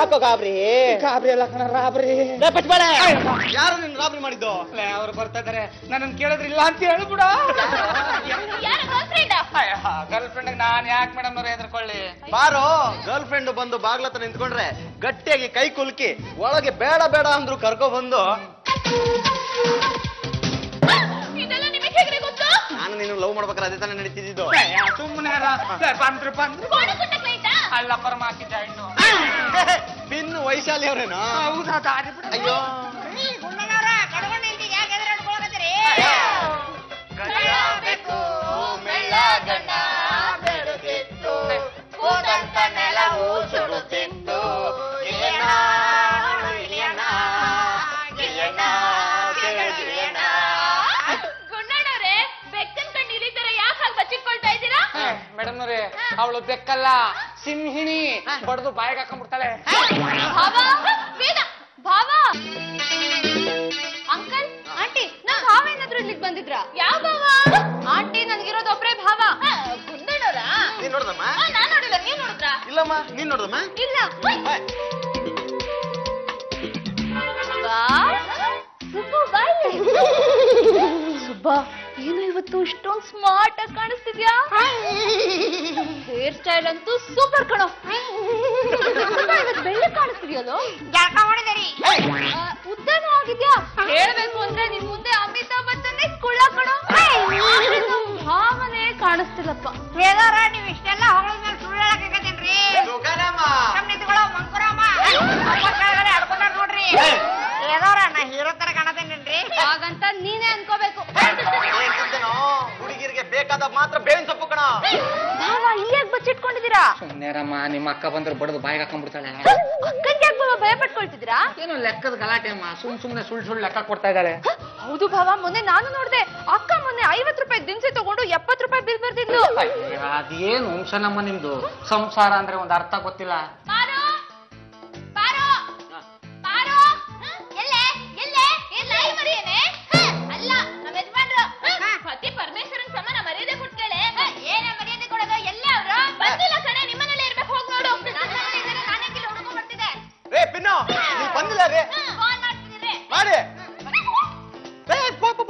ಯಾಕೋ ಗಾಬ್ರಿ ಗಾಬರಿ ಅಲ್ಲ ಕಣ ರಾಬ್ರಿ ಲೇ, ಪಟ್ಬೇಡ. ಯಾರು ನಿನ್ ರಾಬರಿ ಮಾಡಿದ್ದು ಅವ್ರು ಬರ್ತಾ ಇದಾರೆ ನನ್ನ ಕೇಳಿದ್ರಿಲ್ಲ ಅಂತ ಹೇಳ್ಬಿಡ ಯಾರ ಗರ್ಲ್ ಫ್ರೆಂಡ್ ಗರ್ಲ್ ಫ್ರೆಂಡ್ ನಾನ್ ಯಾಕೆ ಮೇಡಮ್ ಅವ್ರೆ ಹೆದರ್ಕೊಳ್ಳಿ ಬಾರೋ ಗರ್ಲ್ ಫ್ರೆಂಡ್ ಬಂದು ಬಾಗ್ಲ ಹತ್ರ ನಿಂತ್ಕೊಂಡ್ರೆ ಗಟ್ಟಿಯಾಗಿ ಕೈ ಕುಲ್ಕಿ ಒಳಗೆ ಬೇಡ ಬೇಡ ಅಂದ್ರು ಕರ್ಕೊ ಬಂದು ಇದೆಲ್ಲ ನಿಮಗೆ ಹೇಗ್ರಿ ಗೊತ್ತು ನಾನು ನೀನು ಲವ್ ಮಾಡ್ಬೇಕಾದ್ರೆ ಅದೇ ತಾನೇ ನಡೀತಿದ್ದು ಸುಮ್ಮನೆ ಬಂದ್ರು ಬಂದ್ರು ಕೋಣ ಕುಟ್ಟ ಕ್ಲೈಂಟಾ ಅಲ್ಲ ಪರಮ ಹಾಕಿದ್ದ ಇನ್ನು ಪಿನ್ ವೈಶಾಲಿ ಅವ್ರೇನಾ ಹೌದಾ ದಾರಿ ಬಿಡು ಅಯ್ಯೋ ಗಡಿಯಾಬೇಕು ಮೆಳ್ಳಗಣ್ಣ ಬೆಳಗಿತ್ತು ಕೂದಂತ ನೆಲವು ಸುಡುತ್ತಿತ್ತು ಗಿಳಿಯಣ ಗಿಳಿಯಣ ಗಿಳಿಯಣ ಗಿಳಿಯಣ ಗುಂಡಣ್ಣವ್ರೆ ಬೆಕ್ಕನ್ ಕಣ್ಣು ಇಳಿತರ ಯಾಕೆ ಹಾಗೆ ಬಚ್ಚಿಟ್ಕೊಳ್ತಾ ಇದ್ದೀರಾ ಮೇಡಮ್ ಅವ್ರೆ ಅವಳು ಬೆಕ್ಕಲ್ಲ ಸಿಂಹಿಣಿ ಬಡ್ದು ಬಾಯಿಗೆ ಹಾಕೊಂಡ್ಬಿಡ್ತಾಳೆ ಭಾವ ವೇದ ಭಾವ ಅಂಕಲ್ ಆಂಟಿ ನಮ್ ಭಾವ ಏನಾದ್ರು ಇಲ್ಲಿಗೆ ಬಂದಿದ್ರ ಯಾವ ಭಾವ ಆಂಟಿ ನನ್ಗಿರೋದು ಒಬ್ರೇ ಭಾವ ಗುಂಡಣ್ಣವ್ರ ನೀನ್ ನೋಡ್ದಮ್ಮ ನಾನ್ ನೋಡಿಲ್ಲ ನೀವ್ ನೋಡಿದ್ರ ಇಲ್ಲಮ್ಮ ನೀನ್ ನೋಡ್ದಮ್ಮ ಇಲ್ಲ ಸುಬ್ಬು ಬಾಯ್ ಸುಬ್ಬ ಏನು ಇವತ್ತು ಇಷ್ಟೊಂದು ಸ್ಮಾರ್ಟ್ ಆಗಿ ಕಾಣಿಸ್ತಿದ್ಯಾ ಹೇರ್ ಸ್ಟೈಲ್ ಅಂತೂ ಸೂಪರ್ ಕಣೋ ಸುಬ್ಬ, ಇವತ್ತು ಬೆಳ್ಳಿ ಕಾಣಿಸ್ತಿದ್ಯಲ್ಲೋ ಉದ್ದನೂ ಆಗಿದ್ಯಾ ಹೇಳ್ಬೇಕು ಅಂದ್ರೆ ನಿನ್ ಮುಂದೆ ಅಮಿತಾಬ್ ಬಚ್ಚನ್ ಕುಳ್ಳ ಕಣೋ ಆದ್ರೆ ನಮ್ ಭಾವನೆ ಕಾಣಿಸ್ತಿಲ್ಲಪ್ಪ ಹೇಗಾರ ನೀವ್ ಇಷ್ಟೆಲ್ಲ ಹೊಗಳಿದ್ಮೇಲೆ ಸುಳ್ಳು ಹೇಳಕ್ಕಾಗತ್ತೇನ್ರಿ ಸುಮ್ನೆ ನಿಂತ್ಕೊಳ್ಳೋ ಮಂಕುರಮ್ಮ ಅಪ್ಪ ಕೆಳಗಡೆ ಆಡ್ಕೊಂಡಾರ್ ನೋಡ್ರಿ ಹೇಗಾರ ನಾ ಹೀರೋ ತರ ಕಾಣತೇನೇನ್ರಿ ಹಾಗಂತ ನೀನೇ ಅನ್ಕೋಬೇಕು ಹುಡುಗಿರಿಗೆ ಬೇಕಾದ ಮಾತ್ರ ಬೇವಿನ ಸೊಪ್ಪು ಕಣ ಭಾವ ಇಲ್ಲೇ ಬಚ್ಚಿಟ್ಕೊಂಡಿದ್ದೀರಾ ಸುಮ್ಮನೆರಮ್ಮ ನಿಮ್ಮ ಅಕ್ಕ ಬಂದ್ರೆ ಬಡ್ದು ಬಾಯಿಗೆ ಹಾಕೊಂಡ್ಬಿಡ್ತಾಳೆ ಅಕ್ಕನ್ಗೆ ಯಾಕೆ ಭಾವ ಭಯ ಪಟ್ಕೊಳ್ತಿದ್ದೀರಾ ಏನು ಲೆಕ್ಕದ ಗಲಾಟೆ ಅಮ್ಮ ಸುಮ್ ಸುಮ್ನೆ ಸುಳ್ಳು ಸುಳ್ಳು ಲೆಕ್ಕ ಕೊಡ್ತಾ ಇದ್ದಾಳೆ ಹೌದು ಭಾವ ಮೊನ್ನೆ ನಾನು ನೋಡ್ದೆ ಅಕ್ಕ ಮೊನ್ನೆ ಐವತ್ ರೂಪಾಯಿ ದಿನಸಿ ತಗೊಂಡು ಎಪ್ಪತ್ ರೂಪಾಯಿ ಬಿಲ್ ಬರ್ತಿದ್ಲು ಅಯ್ಯ, ಅದೇನು ವಂಶನಮ್ಮ ನಿಮ್ದು ಸಂಸಾರ ಅಂದ್ರೆ ಒಂದು ಅರ್ಥ ಗೊತ್ತಿಲ್ಲ ಪಾರು ಪಾರು ಪಾರು ಎಲ್ಲೆ ಎಲ್ಲೆ ಎಲ್ಲ ಈ ಮರಿಯೇನೆ ಅಲ್ಲ ನಮ್ಮ ಯಜಮಾನ್ರು ಪತಿ ಪರಮೇಶ್ವರನ್ ಸಮಾನ ಮರ್ಯಾದೆ ಕೊಟ್ಕೇಳೆ ಏನ ಮರ್ಯಾದೆ ಕೊಡೋದು ಎಲ್ಲೇ ಅವ್ರು ಬಂದಿಲ್ಲ ಕಣೆ ನಿಮ್ಮನೇಲೆ ಇರ್ಬೇಕು ಹೋಗ್ ನೋಡು ನನ್ನ ಮನೇಲಿ ಇದ್ದಾರೆ, ನಾನೇ ಕಿಲೋ ಹುಡುಗ ಬರ್ತಿದೆ ರೇ ಪಿನ್ನು ನೀನ್ ಬಂದಿಲ್ಲ ರೇ ಫೋನ್ ಮಾಡ್ತಿದ್ದೀರಿ ಮಾಡಿ ರೇ ಪೋ ಪೋ, ಪೋ.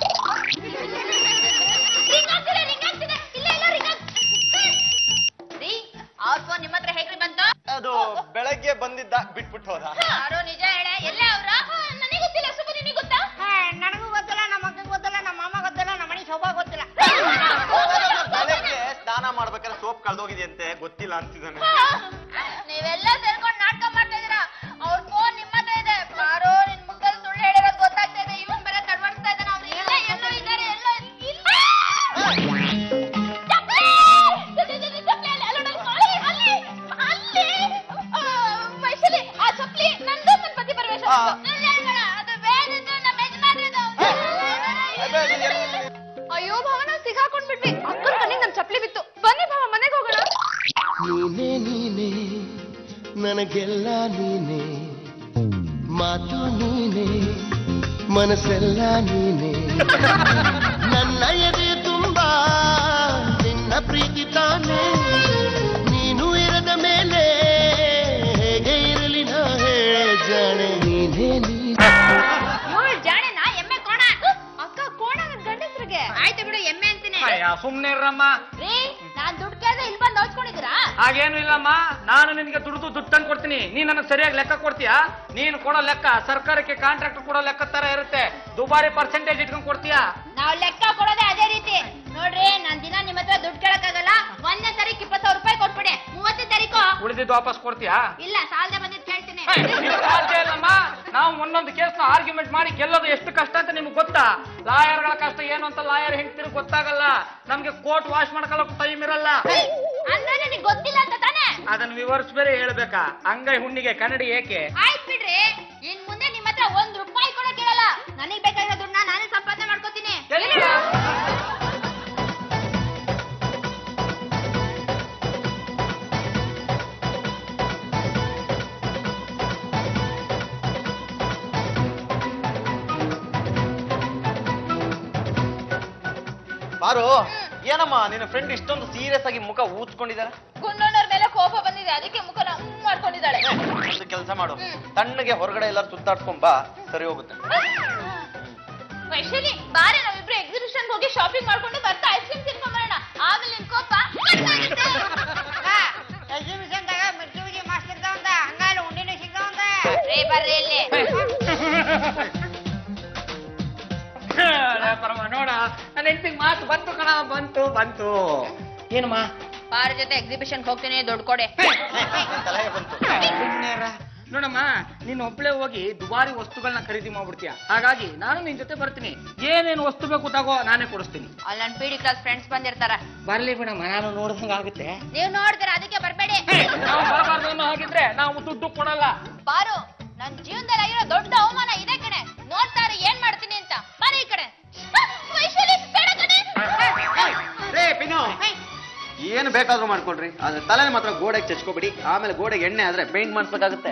ರಿಂಗ್ ಆಗ್ತಿದೆ ರಿಂಗ್ ಆಗ್ತಿದೆ ಇಲ್ಲ ಇಲ್ಲ ರಿಂಗ್ ರೀ ಅವ್ರ ಫೋನ್ ನಿಮ್ಮ ಹತ್ರ ಹೇಗ್ರಿ ಬಂತು ಅದು ಬೆಳಗ್ಗೆ ಬಂದಿದ್ದ ಬಿಟ್ಬಿಟ್ಟು ಹೋದ ಯಾರೋ ನಿಜ ಹೇಳ ಎಲ್ಲೇ ಅವ್ರ ನನಗೆ ಗೊತ್ತಿಲ್ಲ ಸುಬ್ಬು ನಿನಗೆ ಗೊತ್ತಾ ನನಗೂ ಗೊತ್ತಿಲ್ಲ ನಮ್ಮ ಅಕ್ಕಂಗ್ ಗೊತ್ತಿಲ್ಲ ನಮ್ಮ ಮಾಮ ಗೊತ್ತಿಲ್ಲ ನಮ್ಮ ಮನೆ ಶೋಭಾ ಗೊತ್ತಿಲ್ಲ ಬೆಳಗ್ಗೆ ಸ್ನಾನ ಮಾಡ್ಬೇಕಾದ್ರೆ ಸೋಪ್ ಕಳ್ದೋಗಿದೆಯಂತೆ ಗೊತ್ತಿಲ್ಲ ಅಂತಿದ್ದಾನೆ ನೀವೆಲ್ಲ ಸೇರ್ಕೊಂಡು ನಾಟಕ ಮಾಡ್ತಾ ಇದೀರಾ ಅವ್ರ ಫೋನ್ ನಿಮ್ಮ ಹತ್ರ ಇದೆ ಬಾರೋ ನಿನ್ ಮುಖದಲ್ಲಿ ಸುಳ್ಳು ಹೇಳಿರೋದು ಗೊತ್ತಾಗ್ತಾ ಇದೆ ಇವನ್ ಬೇರೆ ತಡ್ವಡ್ತಾ ಇದ್ದಾನೆ ಅವ್ರು ಇಲ್ಲ ಎಲ್ಲೋ ಇದ್ದಾರೆ ಎಲ್ಲೋ ಇಲ್ಲ ಚಪ್ಲಿ! ಚಪ್ಲಿ, ಚಪ್ಲಿ, ಚಪ್ಲಿ, ಅಲ್ಲಿ, ಅಲ್ಲಿ ನೋಡು, ಅಲ್ಲಿ, ಅಲ್ಲಿ, ಅಲ್ಲಿ. ಆ, ವೈಶಾಲಿ, ಆ ಚಪ್ಲಿ ನಂದು ನನ್ನ ಪತಿ ಪರಮೇಶ್ವರ ಆ. ಅದು ಬೇರೆದು ನಮ್ಮ ಯಜಮಾನ್ರದು. ಅದೇ, ಅದೇ, ಎಲ್ಲಿ? ಅಯ್ಯೋ ಭಾವ ನಾವು ಸಿಗಾಕೊಂಡ್ಬಿಟ್ವಿ ಅಕ್ಕನ ಕಣ್ಣಿಗೆ ನಮ್ ಚಪ್ಲಿ ಬಿತ್ತು ಬನ್ನಿ ಭಾವ ಮನೆಗೆ ಹೋಗೋಣ ನೀನೇ ನೀನೇ ನನಗೆಲ್ಲ ನೀನೇ ಮಾತು ನೀನೇ ಮನಸ್ಸೆಲ್ಲ ನೀನೇ ನನ್ನ ಎದೆ ತುಂಬಾ ನಿನ್ನ ಪ್ರೀತಿ ತಾನೇ ನೀನು ಇರದ ಮೇಲೆ ಹೇಗೆ ಇರಲಿ ನಾ ಹೇಳೆ ಜಾಣೆ ನೀನೇ ನೀನೇ ಇವಳು ಜಾಣೆನಾ ಎಮ್ಮೆ ಕೋಣ ಅಕ್ಕ ಕೋಣ ನನ್ ಗಂಡಸ್ರಿಗೆ ಆಯ್ತು ಬಿಡು ಎಮ್ಮೆ ಅಂತೀನಿ ಅಯ್ಯ ಸುಮ್ನೆ ಇರ್ರಮ್ಮ ರೀ ನಾನ್ ದುಡ್ಡು ಕೇಳಿದ್ರೆ ಇಲ್ಲಿ ಬಂದು ನೋಡ್ಕೊಂಡಿದ್ದೀರಾ ಹಾಗೇನು ಇಲ್ಲಮ್ಮ ನಾನು ನಿನಗೆ ದುಡ್ದು ದುಡ್ಡು ತಂದು ಕೊಡ್ತೀನಿ ನೀನ್ ನನಗೆ ಸರಿಯಾಗಿ ಲೆಕ್ಕ ಕೊಡ್ತೀಯಾ ನೀನು ಕೊಡೋ ಲೆಕ್ಕ ಸರ್ಕಾರಕ್ಕೆ ಕಾಂಟ್ರಾಕ್ಟ್ ಕೊಡೋ ಲೆಕ್ಕ ತರ ಇರುತ್ತೆ ದುಬಾರಿ ಪರ್ಸೆಂಟೇಜ್ ಇಟ್ಕೊಂಡು ಕೊಡ್ತೀಯಾ ನಾವ್ ಲೆಕ್ಕ ಕೊಡೋದೇ ಅದೇ ರೀತಿ ನೋಡ್ರಿ ನಾನ್ ದಿನ ನಿಮ್ ಹತ್ರ ದುಡ್ಡು ಕೇಳಕ್ಕಾಗಲ್ಲ ಒಂದನೇ ತಾರೀಕು ಇಪ್ಪತ್ತು ಸಾವಿರ ರೂಪಾಯಿ ಕೊಟ್ಬಿಡಿ ಮೂವತ್ತನೇ ತಾರೀಕು ಉಳಿದಿದ್ದು ವಾಪಸ್ ಕೊಡ್ತೀಯಾ ಇಲ್ಲ ಸಾಲದೆ ಬಂದಿದ್ದು ಕೇಳ್ತೀನಿ ಇದು ಸಾಧ್ಯ ಇಲ್ಲಮ್ಮ ನಾವು ಒಂದೊಂದು ಕೇಸ್ನ ಆರ್ಗ್ಯುಮೆಂಟ್ ಮಾಡಿ ಗೆಲ್ಲೋದು ಎಷ್ಟು ಕಷ್ಟ ಅಂತ ನಿಮ್ಗೆ ಗೊತ್ತಾ ಲಾಯರ್ಗಳ ಕಷ್ಟ ಏನು ಅಂತ ಲಾಯರ್ ಹೆಂಡ್ತಿರು ಗೊತ್ತಾಗಲ್ಲ ನಮ್ಗೆ ಕೋರ್ಟ್ ವಾಶ್ ಮಾಡ್ಕೊಳ್ಳೋಕೆ ಟೈಮ್ ಇರಲ್ಲ ಅಂದ್ರೆ ನನಗೆ ಗೊತ್ತಿಲ್ಲ ಅಂತ ತಾನೇ ಅದನ್ನ ವಿವರಿಸಿ ಬೇರೆ ಹೇಳ್ಬೇಕಾ ಅಂಗೈ ಹುಣ್ಣಿಗೆ ಕನ್ನಡಿ ಏಕೆ ಆಯ್ತು ಬಿಡ್ರಿ ಇನ್ ಮುಂದೆ ನಿಮ್ ಹತ್ರ ಒಂದ್ ರೂಪಾಯಿ ಕೂಡ ಕೇಳಲ್ಲ ನನಗ್ ಬೇಕಾಗಿರೋ ದುಡ್ಡನ್ನ ನಾನೇ ಸಂಪಾದನೆ ಮಾಡ್ಕೋತೀನಿ ಎಲ್ಲಿಗೆ? ಬಾರು ಏನಮ್ಮ ನಿನ್ನ ಫ್ರೆಂಡ್ ಇಷ್ಟೊಂದು ಸೀರಿಯಸ್ ಆಗಿ ಮುಖ ಊದ್ಕೊಂಡಿದ್ದಾರೆ ಗುಂಡಣ್ಣವ್ರ ಮೇಲೆ ಕೋಪ ಬಂದಿದೆ ಅದಕ್ಕೆ ಮುಖನ ಹ್ಮ್ ಮಾಡ್ಕೊಂಡಿದ್ದಾಳೆ ಒಂದು ಕೆಲಸ ಮಾಡು ತಣ್ಣಗೆ ಹೊರಗಡೆ ಎಲ್ಲರೂ ಸುತ್ತಾಡ್ಸ್ಕೊಂಡ್ ಬಾ ಸರಿ ಹೋಗುತ್ತೆ ವೈಶಾಲಿ ಬಾರಿ ನಾವಿಬ್ರು ಎಕ್ಸಿಬಿಷನ್ ಹೋಗಿ ಶಾಪಿಂಗ್ ಮಾಡ್ಕೊಂಡು ಬರ್ತಾ ಐಸ್ ಕ್ರೀಮ್ ತಿನ್ಕೊಂಡ್ ಬರೋಣ ಆಮೇಲೆ ನಿನ್ ಕೋಪ ಎಕ್ಸಿಬಿಷನ್ದಾಗ ಮಿರ್ಚಿ ಉಜಿ ಮಸ್ತ್ ಇರ್ತಾವಂತ ಹಂಗಾದ್ರೆ ಉಂಡಿನೂ ಸಿಗ್ತಾವಂತ ರೇ ಬರ್ರಿ ಇಲ್ಲಿ ಪರಮ ನೋಡ ನನ್ನ ಹೆಂಡತಿಗೆ ಮಾತು ಬಂತು ಕಣ ಬಂತು ಬಂತು ಏನಮ್ಮ ಬಾರ ಜೊತೆ ಎಕ್ಸಿಬಿಷನ್ ಹೋಗ್ತೀನಿ ದುಡ್ಡು ಕೊಡೆ ತಲೆಗೆ ಬಂತು ನೋಡಮ್ಮ ನೀನ್ ಒಬ್ಳೆ ಹೋಗಿ ದುಬಾರಿ ವಸ್ತುಗಳನ್ನ ಖರೀದಿ ಮಾಡ್ಬಿಡ್ತೀಯ ಹಾಗಾಗಿ ನಾನು ನಿನ್ ಜೊತೆ ಬರ್ತೀನಿ ಏನೇನು ವಸ್ತು ಬೇಕು ತಗೋ ನಾನೇ ಕೊಡಿಸ್ತೀನಿ ಅಲ್ಲಿ ನನ್ನ ಪಿ ಡಿ ಕ್ಲಾಸ್ ಫ್ರೆಂಡ್ಸ್ ಬಂದಿರ್ತಾರ ಬರ್ಲಿ ಬಿಡಮ್ಮ ನಾನು ನೋಡ್ದಂಗ ಆಗುತ್ತೆ ನೀವು ನೋಡಿದ್ರ ಅದಕ್ಕೆ ಬರ್ಬೇಡಿ ನಾವು ಬರಬಾರ್ದು ಅನ್ನೋ ಹಾಗಿದ್ರೆ ನಾವು ದುಡ್ಡು ಕೊಡಲ್ಲ ಬಾರು ನನ್ ಜೀವನದಲ್ಲಿ ಆಗಿರೋ ದೊಡ್ಡ ಅವಮಾನ ಇದೆ ಕಣೆ ನೋಡ್ತಾರೆ ಏನ್ ಮಾಡ್ತೀನಿ ಅಂತ ಬರೀ ಈ ಕಡೆ ಹ, ವೈಶಾಲಿ ಬೇಡ ಕಣೆ ರೇ ಪಿನು ಏನು ಬೇಕಾದ್ರೂ ಮಾಡ್ಕೊಳ್ರಿ ಆದ್ರೆ ತಲೆ ಮಾತ್ರ ಗೋಡೆಗೆ ಚಚ್ಕೋಬಿಡಿ ಆಮೇಲೆ ಗೋಡೆಗೆ ಎಣ್ಣೆ ಆದ್ರೆ ಪೇಂಟ್ ಮಾಡಿಸ್ಬೇಕಾಗುತ್ತೆ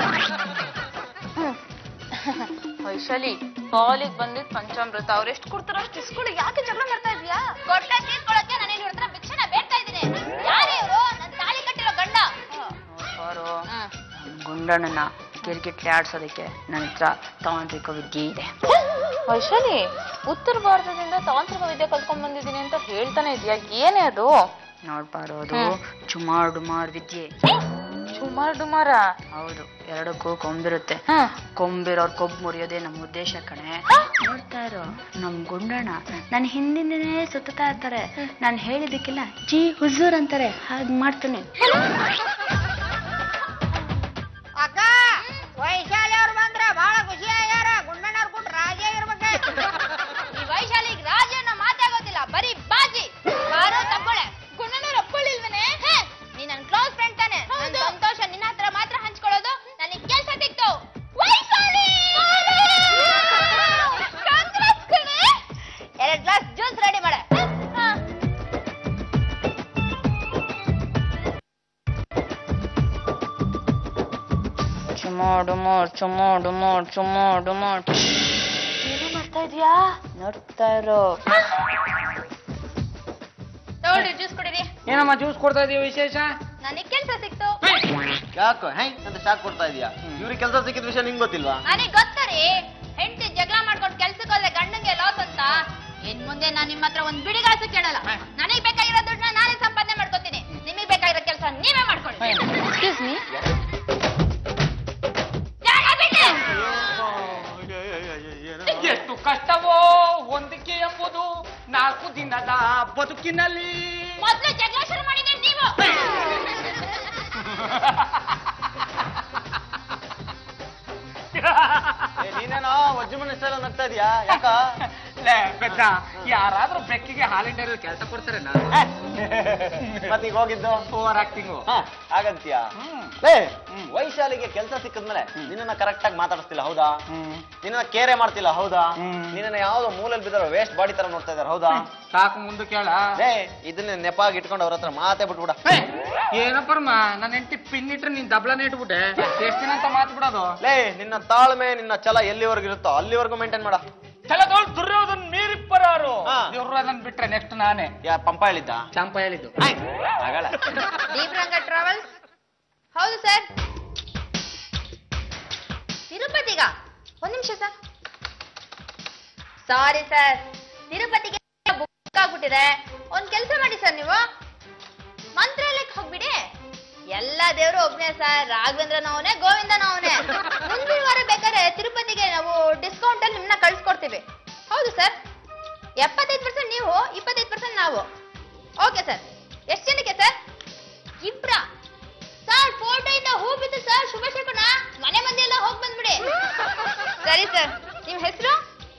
ವೈಶಾಲಿ ಕಾಲಿಗೆ ಬಂದಿದ್ ಪಂಚಾಮೃತ ಅವ್ರು ಎಷ್ಟು ಕೊಡ್ತಾರೋ ಅಷ್ಟು ಇಸ್ಕೊಳ್ಳಿ ಯಾಕೆ ಜಗಳ ಮಾಡ್ತಾ ಇದೀಯಾ ಕೊಟ್ಟ ತೀರ್ಕೊಳಕ್ಕೆ ನಾನು ಇಲ್ಲಿ ಇವ್ರ ಭಿಕ್ಷಣ ಬೇಡ್ತಾ ಇದ್ದೀನಿ ಯಾರೇ ಇವರು ನನ್ನ ತಾಳಿ ಕಟ್ಟಿರೋ ಗಂಡ ಬಾರು ಗುಂಡಣ್ಣನ ಕಿರಿಕಿಟ್ಲೆ ಆಡ್ಸೋದಕ್ಕೆ ನನ್ನ ಹತ್ರ ತಾಂತ್ರಿಕ ವಿದ್ಯೆ ಇದೆ ವೈಶಾಲಿ ಉತ್ತರ ಭಾರತದಿಂದ ತಾಂತ್ರಿಕ ವಿದ್ಯೆ ಕಲ್ತ್ಕೊಂಡ್ ಬಂದಿದ್ದೀನಿ ಅಂತ ಹೇಳ್ತಾನೆ ಇದೆಯಾ ಏನೇ ಅದು ನೋಡ್ಬಾರು ಅದು ಚುಮಾರ್ ಡುಮಾರ್ ವಿದ್ಯೆ ಸುಮಾರು ಡುಮಾರ ಹೌದು ಎರಡಕ್ಕೂ ಕೊಂಬಿರುತ್ತೆ ಕೊಂಬಿರೋರ್ ಕೊಬ್ಬು ಮುರಿಯೋದೇ ನಮ್ಮ ಉದ್ದೇಶ ಕಣೆ ನೋಡ್ತಾ ಇರೋ ನಮ್ ಗುಂಡಣ್ಣ ನನ್ನ ಹಿಂದಿಂದನೇ ಸುತ್ತಾ ಇರ್ತಾರೆ ನಾನು ಹೇಳಿದಕ್ಕೆಲ್ಲ ಜಿ ಹುಜೂರ್ ಅಂತಾರೆ ಹಾಗೆ ಮಾಡ್ತಾನೆ ಅಕ್ಕ ವೈಶಾಲಿ ಅವ್ರು ಬಂದ್ರ ಬಹಳ ಖುಷಿ ಆಗ್ಯಾರ ಗುಂಡಣ್ಣವ್ರ ಕೊಟ್ಟು ರಾಜೇ ಇರ್ಬೇಕು ಈ ವೈಶಾಲಿಗ್ ರಾಜ ಅನ್ನೋ ಮಾತೇ ಗೊತ್ತಿಲ್ಲ ಬರೀ ಬಾಜಿ ಬಾರೋ ತಗೊಳ್ಳೆ ಗುಣನವ್ರು ಒಪ್ಕೊಳ್ಳಿಲ್ವನೇ ಹೇ, ನೀ ನನ್ ಕ್ಲೋಸ್ ಫ್ರೆಂಡ್ ತಾನೆ ನನ್ ಸಂತೋಷ ನಿನ್ನ ಹತ್ರ ಮಾತ್ರ ಹಂಚ್ಕೊಳ್ಳೋದು ನನಗೆ ಕೆಲ್ಸ ಸಿಕ್ತು ವೈಶಾಲಿ Congrats ಕಣೆ. ಎರಡ್ ಗ್ಲಾಸ್ ಜ್ಯೂಸ್ ರೆಡಿ ಮಾಡೆ ಹಾ. ಚುಮಾಡು ಮಾಡ್ ಚುಮಾಡು ಮಾಡ್ ಚುಮಾಡು ಮಾಡ್ ಏನು ಮಾಡ್ತಾ ಇದೀಯಾ ನೋಡ್ತಾ ಇರೋ ತಗೊಳ್ರಿ ಜ್ಯೂಸ್ ಕುಡೀರಿ ಏನಮ್ಮ ಜ್ಯೂಸ್ ಕೊಡ್ತಾ ಇದೀವಿ ವಿಶೇಷ ನನಗೆ ಕೆಲ್ಸ ಸಿಕ್ತು ಯಾಕೋ ಹೈ ಅಂತ ಶಾಕ್ ಕೊಡ್ತಾ ಇದೀಯಾ ಇವ್ರಿಗೆ ಕೆಲಸ ಸಿಕ್ಕಿದ ವಿಷಯ ನಿಂಗೆ ಗೊತ್ತಿಲ್ವಾ ನನಗೆ ಗೊತ್ತರಿ ಹೆಂಡತಿ ಜಗಳ ಮಾಡ್ಕೊಂಡು ಕೆಲ್ಸಕ್ಕೆ ಹೋದ್ರೆ ಗಂಡಂಗೆ ಲಾಸ್ ಅಂತ ಇನ್ ಮುಂದೆ ನಾನು ನಿಮ್ಮ ಹತ್ರ ಒಂದ್ ಬಿಡಿಗಾಸು ಕೇಳಲ್ಲ ನನಗ್ ಬೇಕಾಗಿರೋ ದುಡ್ಡನ್ನ ನಾನೇ ಸಂಪಾದನೆ ಮಾಡ್ಕೋತೀನಿ ನಿಮಗೆ ಬೇಕಾಗಿರೋ ಕೆಲಸ ನೀವೇ ಮಾಡ್ಕೊಳ್ಳಿ ಎಕ್ಸ್ಕ್ಯೂಸ್ ಮೀ ಎಷ್ಟು ಕಷ್ಟವೋ ಹೊಂದಿಕೆ ಎಂಬುದು ನಾಲ್ಕು ದಿನದ ಬದುಕಿನಲ್ಲಿ ಮೊದ್ಲು ಜಗಳ ಶುರು ಮಾಡಿದ್ರೆ ನೀವು ಏ, ನೀನೇನೋ ವಜ್ರ ಮನುಷ್ಯ ನಗ್ತಾ ಇದೀಯಾ ಯಾಕ ಲೇ, ಪೆದ್ದ, ಯಾರಾದ್ರೂ ಬೆಕ್ಕಿಗೆ ಹಾಲಿನ ಕೆಲಸ ಕೊಡ್ತಾರೆ ಮತ್ತೀಗ ಹೋಗಿದ್ದು ಓವರ್ ಆಕ್ಟಿಂಗು ಹ, ಹಾಗಂತೀಯ ಹ್ಮ್. ಲೇ ವೈಶಾಲಿಗೆ ಕೆಲಸ ಸಿಕ್ಕದ್ಮೇಲೆ ನಿನ್ನನ್ನ ಕರೆಕ್ಟ್ ಆಗಿ ಮಾತಾಡಿಸ್ತಿಲ್ಲ ಹೌದಾ ನಿನ್ನ ಕೇರೆ ಮಾಡ್ತಿಲ್ಲ ಹೌದಾ ಹ್ಮ್. ನಿನ್ನ ಯಾವ್ದೋ ಮೂಲೆಯಲ್ಲಿ ಬಿದ್ದಾರ ವೇಸ್ಟ್ ಬಾಡಿ ತರ ನೋಡ್ತಾ ಇದಾರೆ ಹೌದಾ ಸಾಕು ಮುಂದೆ ಕೇಳ ಲೇ ಇದನ್ನ ನೆಪಾಗಿ ಇಟ್ಕೊಂಡು ಅವ್ರ ಹತ್ರ ಮಾತೇ ಬಿಟ್ಬಿಡ ಏನಪ್ಪರ್ಮ ನನ್ನ ಹೆಂಡತಿ ಪಿನ್ ಇಟ್ರೆ ನೀನ್ ದಬ್ಲನೇ ಇಟ್ಬಿಟ್ಟೆ ಎಷ್ಟು ದಿನ ಅಂತ ಮಾತು ಬಿಡೋದು ಲೇ ನಿನ್ನ ತಾಳ್ಮೆ ನಿನ್ನ ಛಲ ಎಲ್ಲಿವರೆಗೂ ಇರುತ್ತೋ ಅಲ್ಲಿವರೆಗೂ ಮೇಂಟೈನ್ ಮಾಡ ಕೆಲದೋಳು ದುರ್ಯೋಧನ್ ಮೀರಿಪ್ಪರಾರು ಹಾ. ದುರ್ಯೋಧನ್ ಬಿಟ್ರೆ ನೆಕ್ಸ್ಟ್ ನಾನೇ ಯಾ ಪಂಪ ಹೇಳಿದ್ದ ಚಂಪ ಹೇಳಿದ್ದು ಆಗಲ್ಲ ದೀಪ್ರಂಗ ಟ್ರಾವೆಲ್ಸ್ ಹೌದು ಸರ್ ತಿರುಪತಿಗ ಒಂದ್ ನಿಮಿಷ ಸರ್ ಸಾರಿ ಸರ್ ತಿರುಪತಿಗೆ ಬುಕ್ ಆಗ್ಬಿಟ್ಟಿದೆ ಒಂದ್ ಕೆಲಸ ಮಾಡಿ ಸರ್ ನೀವು ಮಂತ್ರಾಲಯಕ್ಕೆ ಹೋಗ್ಬಿಡಿ ಎಲ್ಲ ದೇವರು ಒಬ್ನೇ ಸರ್ ರಾಘವೇಂದ್ರನ ಅವನೇ ಗೋವಿಂದನ ಅವನೇ ಮುಂದಿನ ವಾರ ಬೇಕಾದ್ರೆ ತಿರುಪತಿಗೆ ನಾವು ಡಿಸ್ಕೌಂಟ್ ಅಲ್ಲಿ ನಿಮ್ಮನ್ನ ಕಳ್ಸ್ಕೊಡ್ತೀವಿ ಹೌದು ಸರ್ ಎಪ್ಪತ್ತೈದು ಪರ್ಸೆಂಟ್ ನೀವು ಇಪ್ಪತ್ತೈದು ಪರ್ಸೆಂಟ್ ನಾವು ಓಕೆ ಸರ್ ಎಷ್ಟು ಜನಕ್ಕೆ ಸರ್ ಇಬ್ರ ಸರ್ ಫೋಟೋ ಇಂದ ಹೂ ಬಿದ್ದು ಸರ್ ಶುಭಶಕುನ ಮನೆ ಮಂದಿ ಎಲ್ಲ ಹೋಗಿ ಬಂದ್ಬಿಡಿ ಸರಿ ಸರ್ ನಿಮ್ ಹೆಸರು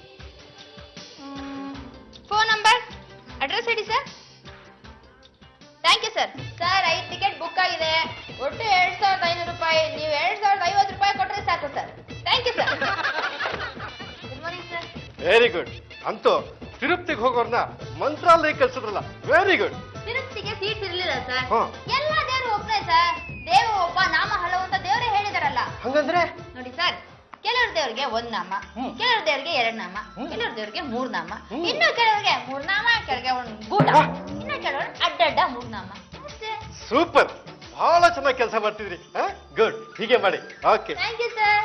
ಫೋನ್ ನಂಬರ್ ಅಡ್ರೆಸ್ ಹೇಳಿ sir thank you sir sir ಐದು ಟಿಕೆಟ್ ಬುಕ್ ಆಗಿದೆ ಒಟ್ಟು ಎರಡ್ ಸಾವಿರದ ಐನೂರು ರೂಪಾಯಿ ನೀವು ಎರಡ್ ಸಾವಿರದ ಐವತ್ತು ರೂಪಾಯಿ ಕೊಟ್ಟರೆ ಸಾಕು sir thank you sir good morning sir very good ಅಂತೂ ತಿರುಪ್ತಿಗೆ ಹೋಗೋರ್ನ ಮಂತ್ರಾಲಯ ಕಳ್ಸಿದ್ರಲ್ಲ ವೆರಿ ಗುಡ್ ತಿರುಪತಿಗೆ ಸೀಟ್ಸ್ ಇರ್ಲಿಲ್ಲ ಸರ್ ಹಾ. ಎಲ್ಲ ದೇವರು ಒಬ್ಬನೇ ಸರ್ ದೇವ ಒಬ್ಬ ನಾಮ ಹಲವು ಅಂತ ದೇವರೇ ಹೇಳಿದಾರಲ್ಲ ಹಂಗಂದ್ರೆ ನೋಡಿ ಸರ್ ಕೆಲವರು ಕೆಲವ್ರ ದೇವ್ರಿಗೆ ಒಂದ್ ನಾಮ ಕೆಲವ್ರ ದೇವ್ರಿಗೆ ಎರಡ್ ನಾಮ ಕೆಲವ್ರ ದೇವ್ರಿಗೆ ಮೂರ್ ನಾಮ ಇನ್ನು ಕೆಲವ್ರಿಗೆ ಮೂರ್ ನಾಮ ಕೆಳಗೆ ಒಂದ್ ಗೂಟ ಇನ್ನು ಕೆಲವ್ರು ಅಡ್ಡಡ್ಡ ಮೂರ್ ನಾಮ ಅಷ್ಟೇ ಸೂಪರ್ ಬಹಳ ಚೆನ್ನಾಗಿ ಕೆಲಸ ಮಾಡ್ತಿದ್ರಿ ಗುಡ್ ಹೀಗೆ ಮಾಡಿ ಓಕೆ ಥ್ಯಾಂಕ್ ಯು ಸರ್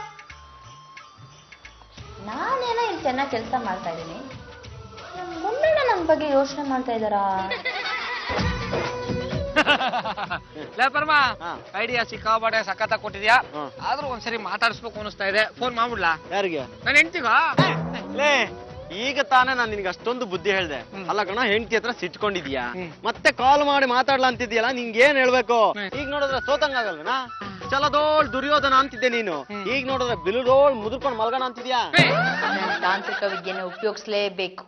ನಾನೇನೋ ಇಲ್ಲಿ ಚೆನ್ನಾಗಿ ಕೆಲಸ ಮಾಡ್ತಾ ಇದ್ದೀನಿ ಗುಂಡಣ್ಣ ನಮ್ ಬಗ್ಗೆ ಯೋಚನೆ ಮಾಡ್ತಾ ಇದ್ದಾರಾ ಲೇ ಪರಮ ಹಾ. ಐಡಿಯಾ ಸಿಕ್ಕಾಬಾಡೆ ಸಖತ್ತ ಕೊಟ್ಟಿದ್ಯಾ ಹಾ. ಆದ್ರೂ ಒಂದ್ಸರಿ ಮಾತಾಡಿಸ್ಬೇಕು ಅನಿಸ್ತಾ ಇದೆ ಫೋನ್ ಮಾಡ್ಬಿಡ್ಲಾ ಯಾರಿಗೆ ನಾನು ಹೆಂಡ್ತಿಗ ಲೇ ಈಗ ತಾನೇ ನಾನು ನಿನ್ಗೆ ಅಷ್ಟೊಂದು ಬುದ್ಧಿ ಹೇಳ್ದೆ ಅಲ್ಲ ಕಣ ಹೆಂಡತಿ ಹತ್ರ ಸಿಟ್ಕೊಂಡಿದ್ಯಾ ಮತ್ತೆ ಕಾಲ್ ಮಾಡಿ ಮಾತಾಡ್ಲಾ ಅಂತಿದ್ಯಲ್ಲ ನಿಂಗೆ ಏನ್ ಹೇಳ್ಬೇಕು ಈಗ ನೋಡಿದ್ರೆ ಸೋತಂಗಾಗಲ್ವನ ಚಲದೋಳ್ ದುರ್ಯೋಧನ ಅಂತಿದ್ದೆ ನೀನು ಈಗ ನೋಡಿದ್ರೆ ಬಿಲುದೋಳ್ ಮುದುರ್ಕೊಂಡ್ ಮಲ್ಗಣ ಅಂತಿದ್ಯಾ ನಾನು ತಾಂತ್ರಿಕ ವಿದ್ಯೆನ ಉಪಯೋಗಿಸ್ಲೇಬೇಕು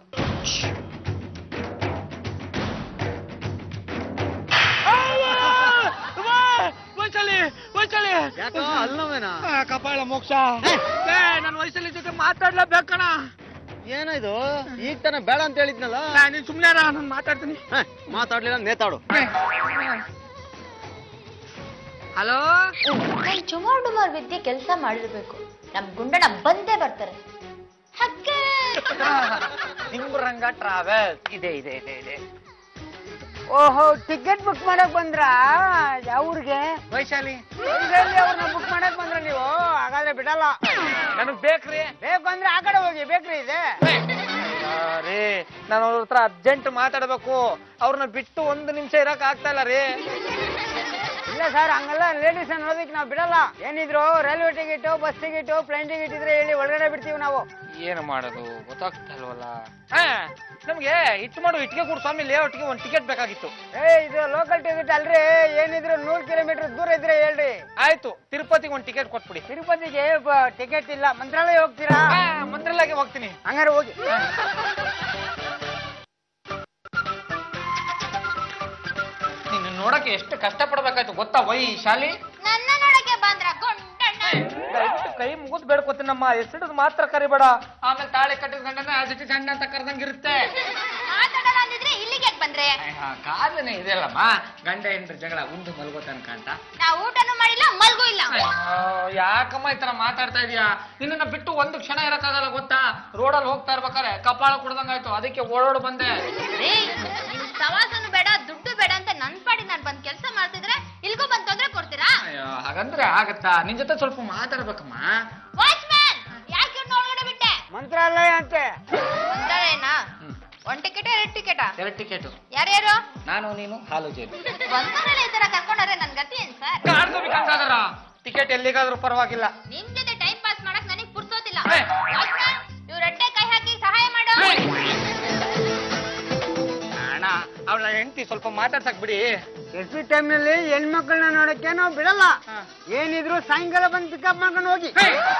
ವೈಶಾಲಿ ವೈಶಾಲಿ ಯಾಕೋ ಅಲ್ಲವೇನಾ ಕಪಾಳ ಮೋಕ್ಷ ನನ್ನ ವಯಸ್ಸಲ್ಲಿ ಜೊತೆ ಮಾತಾಡ್ಲೇಬೇಕಣ ಏನಾಯ್ತು ಈಗ ತಾನೇ ಬೇಡ ಅಂತ ಹೇಳಿದ್ನಲ್ಲ ನೀನ್ ಸುಮ್ನೆ ನಾನು ಮಾತಾಡ್ತೀನಿ ಹ, ಮಾತಾಡ್ಲಿಲ್ಲ ನೇತಾಡು ಹಲೋ ನನ್ ಚುಮಾರ್ ಡುಮಾರ್ ವಿದ್ಯೆ ಕೆಲಸ ಮಾಡಿರ್ಬೇಕು ನಮ್ ಗುಂಡಣ್ಣ ಬಂದೇ ಬರ್ತಾರೆ ಹಕ್ಕೆ ನಿಂಬರಂಗ ಟ್ರಾವೆಲ್ ಇದೆ ಇದೆ ಇದೆ ಇದೆ ಓಹೋ ಟಿಕೆಟ್ ಬುಕ್ ಮಾಡಕ್ ಬಂದ್ರ ಯಾವ್ರಿಗೆ ವೈಶಾಲಿ ಅವ್ರನ್ನ ಬುಕ್ ಮಾಡಕ್ ಬಂದ್ರ ನೀವು ಹಾಗಾದ್ರೆ ಬಿಡಲ್ಲ ನನಗ್ ಬೇಕ್ರಿ ಬೇಕು ಅಂದ್ರೆ ಆ ಕಡೆ ಹೋಗಿ ಬೇಕ್ರಿ ಇದೆ ರೀ ನಾನು ಅವ್ರ ಹತ್ರ ಅರ್ಜೆಂಟ್ ಮಾತಾಡ್ಬೇಕು ಅವ್ರನ್ನ ಬಿಟ್ಟು ಒಂದು ನಿಮಿಷ ಇರಕ್ ಆಗ್ತಾ ಇಲ್ಲ ರೀ ಇಲ್ಲ ಸರ್ ಹಂಗಲ್ಲ ಲೇಡೀಸ್ ನೋಡೋದಕ್ಕೆ ನಾವು ಬಿಡಲ್ಲ ಏನಿದ್ರು railway ticket bus ticket plane ticket ಇದ್ರೆ ಹೇಳಿ ಒಳಗಡೆ ಬಿಡ್ತೀವಿ ನಾವು ಏನು ಮಾಡೋದು ಗೊತ್ತಾಗ್ತಾ ಇಲ್ವಲ್ಲ ಹಾ ನಮ್ಗೆ ಇಟ್ಟು ಮಾಡು ಇಟ್ಟಿಗೆ ಕೊಡು ಸ್ವಾಮಿ ಲೇಔಟ್ಗೆ ಒಂದು ಟಿಕೆಟ್ ಬೇಕಾಗಿತ್ತು ಏ ಇದು ಲೋಕಲ್ ಟಿಕೆಟ್ ಅಲ್ರಿ ಏನಿದ್ರು ನೂರ್ ಕಿಲೋಮೀಟರ್ ದೂರ ಇದ್ರೆ ಹೇಳ್ರಿ ಆಯ್ತು ತಿರುಪತಿಗೆ ಒಂದು ಟಿಕೆಟ್ ಕೊಟ್ಬಿಡಿ ತಿರುಪತಿಗೆ ಟಿಕೆಟ್ ಇಲ್ಲ ಮಂತ್ರಾಲಯ ಹೋಗ್ತೀರಾ ಹಾ, ಮಂತ್ರಾಲಯಕ್ಕೆ ಹೋಗ್ತೀನಿ ಹಂಗಾರೆ ಹೋಗಿ ನೀನು ನೋಡಕ್ಕೆ ಎಷ್ಟು ಕಷ್ಟ ಪಡ್ಬೇಕಾಯ್ತು ಗೊತ್ತಾ ವೈಶಾಲಿ ನನ್ನ ನೋಡಕ್ಕೆ ಬಂದ್ರ ಗುಂಡಣ್ಣ ದಯವಿಟ್ಟು ಕೈ ಮುಗಿದ್ ಬೇಡ್ಕೊತೀನಮ್ಮ ಹೆಸರು ಮಾತ್ರ ಕರಿಬೇಡ ಆಮೇಲೆ ತಾಳೆ ಕಟ್ಟಿದ ಗಂಡನ ಆಸಿಟಿ ಸಣ್ಣ ಅಂತ ಕರ್ದಂಗಿರುತ್ತೆ ಮಾತಾಡಲ್ಲ ಅಂದಿದ್ರೆ ಇಲ್ಲಿಗೆ ಯಾಕೆ ಬಂದ್ರೆ ಕಾದನೆ ಇದೆಯಲ್ಲಮ್ಮ ಗಂಡ ಹೆಂಡ್ರ ಜಗಳ ಉಂಡು ಮಲ್ಗೋ ತನಕ ಅಂತ ನಾ ಊಟನೂ ಮಾಡಿಲ್ಲ ಮಲ್ಗೂ ಇಲ್ಲ ಅಯ್ಯೋ, ಯಾಕಮ್ಮ ಈ ತರ ಮಾತಾಡ್ತಾ ಇದೀಯಾ ನಿನ್ನ ಬಿಟ್ಟು ಒಂದು ಕ್ಷಣ ಇರಕ್ಕಾಗಲ್ಲ ಗೊತ್ತಾ ರೋಡಲ್ಲಿ ಹೋಗ್ತಾ ಇರ್ಬೇಕಾರೆ ಕಪಾಳ ಕುಡ್ದಂಗಾಯ್ತು ಅದಕ್ಕೆ ಓಡೋಡ್ ಬಂದೆ ರೀ, ನಿಮ್ ಸವಾಸನು ಬೇಡ ದುಡ್ಡು ಬೇಡ ಅಂತ ನನ್ ಪಾಡಿ ನಾನ್ ಬಂದ್ ಕೆಲಸ ಮಾಡ್ತಿದ್ರೆ ಇಲ್ಗೂ ಬಂದ್ ತೊಂದ್ರೆ ಕೊಡ್ತೀರಾ ಅಯ್ಯೋ ಹಾಗಂದ್ರೆ ಆಗತ್ತಾ ನಿನ್ ಜೊತೆ ಸ್ವಲ್ಪ ಮಾತಾಡ್ಬೇಕಮ್ಮ ವಾಚ್ಮ್ಯಾನ್ ಯಾಕೆ ಇವ್ರ್ನ ಒಳಗಡೆ ಬಿಟ್ಟೆ ಮಂತ್ರಾಲಯ ಅಂತೆ ಒಂದೇನಾ ಒಂದ್ ಟಿಕೆಟ್ ಎರಡ್ ಟಿಕೆಟಾ ಎರಡು ಟಿಕೆಟ್ ಯಾರ್ಯಾರು ನಾನು ನೀನು ಹಾಲು ಜೇನು ಒಂದ್ಸಲ ಈ ತರ ಕರ್ಕೊಂಡ್ರೆ ನನ್ ಗತಿ ಏನ್ ಸರ್ ಕಾಡ್ಕೋಬೇಕಂತಾದ್ರ ಟಿಕೆಟ್ ಎಲ್ಲಿಗಾದ್ರೂ ಪರವಾಗಿಲ್ಲ ನಿಮ್ ಜೊತೆ ಟೈಮ್ ಪಾಸ್ ಮಾಡಕ್ ನನಗ್ ಪುರ್ಸೋತಿಲ್ಲ ಹೇ. ವಾಚ್ಮ್ಯಾನ್ ಇವ್ರ ಅಡ್ಡೆ ಕೈ ಹಾಕಿ ಸಹಾಯ ಮಾಡು ಅಣ್ಣ ಅವಳ ಹೆಂಡತಿ ಸ್ವಲ್ಪ ಮಾತಾಡ್ಸಕ್ ಬಿಡಿ ಎಸ್ ಪಿ ಟೈಮ್ ನಲ್ಲಿ ಹೆಣ್ಮಕ್ಳನ್ನ ನೋಡಕ್ಕೆ ನಾವು ಬಿಡಲ್ಲ ಏನಿದ್ರು ಸಾಯಂಕಾಲ ಬಂದು ಪಿಕಪ್ ಮಾಡ್ಕೊಂಡು ಹೋಗಿ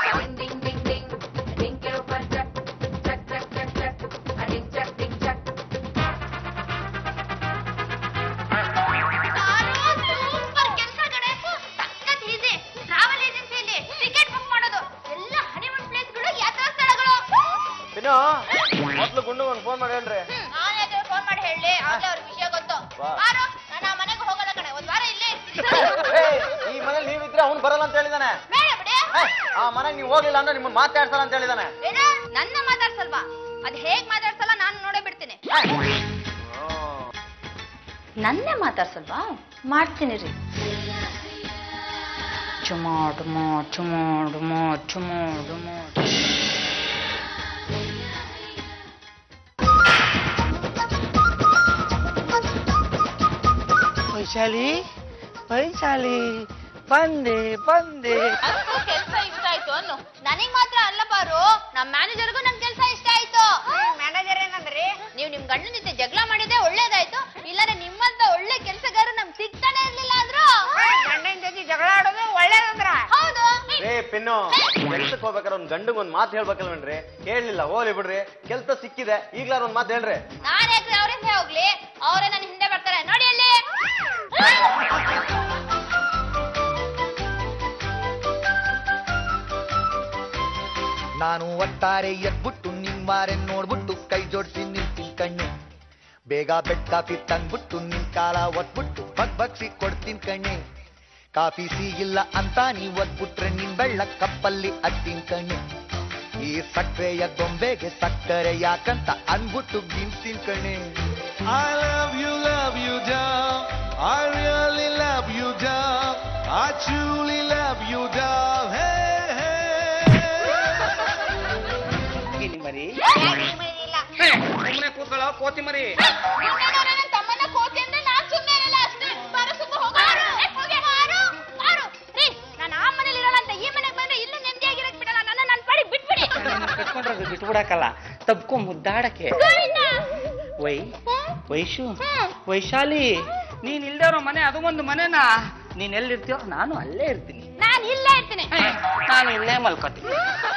ಸೂಪರ್ ಕೆಲಸ ಕಡೆ ಸಖತ್ ಈಸಿ ಟ್ರಾವೆಲ್ ಏಜೆನ್ಸಿಯಲ್ಲಿ ಟಿಕೆಟ್ ಬುಕ್ ಮಾಡೋದು ಎಲ್ಲ ಹನಿಮೂನ್ ಪ್ಲೇಸ್ಗಳು ಯಾತ್ರಾ ಸ್ಥಳಗಳು ಇನ್ನು ಮೊದ್ಲು ಗುಂಡು ಒಂದು ಫೋನ್ ಮಾಡಿ ಹೇಳ್ರಿ ನಾನು ಯಾಕೆ ಫೋನ್ ಮಾಡಿ ಹೇಳಿ ಆಗ್ಲೇ ಅವ್ರ ವಿಷಯ ಗೊತ್ತು ವಾ. ಬಾರೋ ನಾನು ಆ ಮನೆಗೆ ಹೋಗಲ್ಲ ಕಣೆ ಒಂದ್ ವಾರ ಇಲ್ಲೇ ಇರ್ತೀನಿ ಏಯ್, ಈ ಮನೇಲಿ ನೀವಿದ್ರೆ ಅವ್ನು ಬರಲ್ಲ ಅಂತ ಹೇಳಿದಾನೆ ಬೇಡ ಬಿಡಿ ಏಯ್, ಆ ಮನೆಗೆ ನೀವು ಹೋಗ್ಲಿಲ್ಲ ಅಂದ್ರೆ ನಿಮ್ಮನ್ನ ಮಾತಾಡ್ಸಲ್ಲ ಅಂತ ಹೇಳಿದಾನೆ ಏನ ನನ್ನ ಮಾತಾಡ್ಸಲ್ವಾ ಅದ್ ಹೇಗ್ ಮಾತಾಡ್ಸಲ್ಲ ನಾನು ನೋಡೇ ಬಿಡ್ತೀನಿ ನನ್ನೇ ಮಾತಾಡ್ಸಲ್ವಾ ಮಾಡ್ತೀನಿ ರೀ ಚುಮಾ ಡುಮಾ ಚುಮಾ ಡುಮಾ ಚುಮಾ ಡುಮಾ ವೈಶಾಲಿ ವೈಶಾಲಿ ಬಂದೆ ಬಂದೆ ಅಂತೂ ಕೆಲ್ಸ ಇಷ್ಟ ಆಯ್ತು ಅನ್ನು ನನಗ್ ಮಾತ್ರ ಅಲ್ಲ ಬಾರು ನಮ್ ಮ್ಯಾನೇಜರ್ಗೂ ನನ್ ಕೆಲ್ಸ ಇಷ್ಟ ಆಯ್ತು ಮ್ಯಾನೇಜರ್ ಏನಂದ್ರಿ ನೀವ್ ನಿಮ್ ಗಂಡನ ಜೊತೆ ಜಗಳ ಮಾಡಿದ್ರೆ ಒಳ್ಳೇದಾಯ್ತು ಇಲ್ಲಾಂದ್ರೆ ನಿಮ್ಮಂತ ಒಳ್ಳೆ ಕೆಲ್ಸಗಾರ ನಮ್ಗ್ ಸಿಗ್ತಾನೆ ಇರ್ಲಿಲ್ಲ ಅಂದ್ರು ಗಂಡನ ಜೊತೆ ಜಗಳ ಆಡೋದು ಒಳ್ಳೇದಂದ್ರ ಹೌದು ರೇ ಪಿನ್ನು ಕೆಲ್ಸಕ್ಕೆ ಹೋಗ್ಬೇಕಾದ್ರೆ ಒಂದ್ ಗಂಡಗ್ ಒಂದ್ ಮಾತು ಹೇಳ್ಬೇಕಲ್ವೇನ್ರಿ ಹೇಳಲಿಲ್ಲ ಹೋಗ್ಲಿ ಬಿಡ್ರಿ ಕೆಲ್ಸ ಸಿಕ್ಕಿದೆ ಈಗ್ಲಾರ ಒಂದ್ ಮಾತು ಹೇಳ್ರಿ ನಾನ್ ಯಾಕ್ರಿ ಅವ್ರ ಹಿಂದೆ ಹೋಗ್ಲಿ ಅವರೇ ನನ್ ಹಿಂದೆ ಬರ್ತಾರೆ ನೋಡಿ ಅಲ್ಲಿ ನಾನು ಒಟ್ಟಾರೆ ಎದ್ಬಿಟ್ಟು ನಿಮ್ಮಾರೆ ನೋಡ್ಬಿಟ್ಟು ಕೈ ಜೋಡಿಸಿ ನಿಂತಿನ್ ಕಣ್ಣು ಬೇಗ ಬೆಡ್ ಕಾಫಿ ತಂದ್ಬಿಟ್ಟು ನಿನ್ ಕಾಲ ಒತ್ಬಿಟ್ಟು ಬಗ್ ಬಗ್ಸಿ ಕೊಡ್ತೀನಿ ಕಣ್ಣೆ ಕಾಫಿ ಸಿಗಿಲ್ಲ ಅಂತ ನೀ ಒದ್ಬಿಟ್ರೆ ನಿನ್ ಬೆಳ್ಳ ಕಪ್ಪಲ್ಲಿ ಅಟ್ಟಿನ್ ಕಣ್ಣೆ ಈ ಸಕ್ಕರೆಯ ಗೊಂಬೆಗೆ ಸಕ್ಕರೆ ಯಾಕಂತ ಅನ್ಬಿಟ್ಟು ಗಿಂತೀನಿ ಕಣೆ I love you, love you, doll. I really love you, doll. I truly love you, doll. Hey, hey. ಗಿನಿ ಮರಿ ಇಲ್ಲ ಸುಮ್ಮನೆ ಕೂತ್ಕೊಳ್ಳೋ ಕೋತಿ ಮರಿ ಗುಂಡಣ್ಣವ್ರೆ, ನನ್ ತಮ್ಮನ್ನ ಕೋತಿ ಅಂದ್ರೆ ನಾನ್ ಸುಮ್ನೆ ಇರಲ್ಲ ಅಷ್ಟೇ ಬಾರು ಸುಮ್ಮ ಹೋಗು. ಏ, ಹೋಗೆ. ಬಾರು, ಬಾರು. ರೀ, ನಾನ್ ಆ ಮನೇಲಿ ಇರಲ್ಲ ಅಂತ ಈ ಮನೆಗ್ ಬಂದ್ರೆ ಇಲ್ಲೂ ನೆಮ್ಮದಿಯಾಗಿರಕ್ ಬಿಡಲ್ಲ ನನ್ನ ನನ್ ಪಾಡಿ ಬಿಟ್ಬಿಡಿ ಕಟ್ಕೊಂಡ್ರೆ ಅದು ಬಿಟ್ಬಿಡಕ್ಕಲ್ಲ ತಬ್ಕೊಂಡ್ ಮುದ್ದಾಡಕ್ಕೆ ಗೋವಿಂದ. ವೈ ಹ್ಮ್? ವೈಶು ಹ್ಮ್. ವೈಶಾಲಿ ನೀನ್ ಇಲ್ದೇ ಇರೋ ಮನೆ ಅದು ಒಂದು ಮನೆನಾ ನೀನ್ ಎಲ್ಲಿರ್ತೀಯೋ ನಾನು ಅಲ್ಲೇ ಇರ್ತೀನಿ ನಾನ್ ಇಲ್ಲೇ ಇರ್ತೀನಿ ನಾನು ಇಲ್ಲೇ ಮಲ್ಕೋತೀನಿ